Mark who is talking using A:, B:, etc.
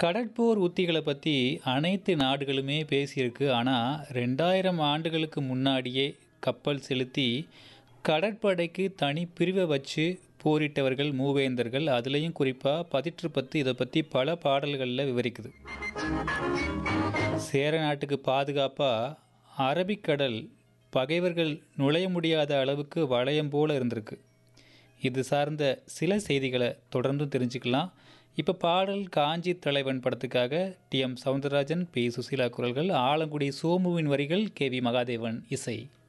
A: கடற்போர் உத்திகளை பற்றி அனைத்து நாடுகளுமே பேசியிருக்கு ஆனால் ரெண்டாயிரம் ஆண்டுகளுக்கு முன்னாடியே கப்பல் செலுத்தி கடற்படைக்கு தனி பிரிவை வச்சு போரிட்டவர்கள் மூவேந்தர்கள் அதுலேயும் குறிப்பாக பதிற்று பத்து இதை பற்றி பல பாடல்களில் விவரிக்குது சேர நாட்டுக்கு பாதுகாப்பாக அரபிக்கடல் பகைவர்கள் நுழைய முடியாத அளவுக்கு வளையம் போல இருந்திருக்கு இது சார்ந்த சில செய்திகளை தொடர்ந்தும் தெரிஞ்சுக்கலாம் இப்போ பாடல் காஞ்சி தலைவன் படத்துக்காக T M Soundararajan P Susheela குரல்கள் ஆலங்குடி சோமுவின் வரிகள் கே வி மகாதேவன் இசை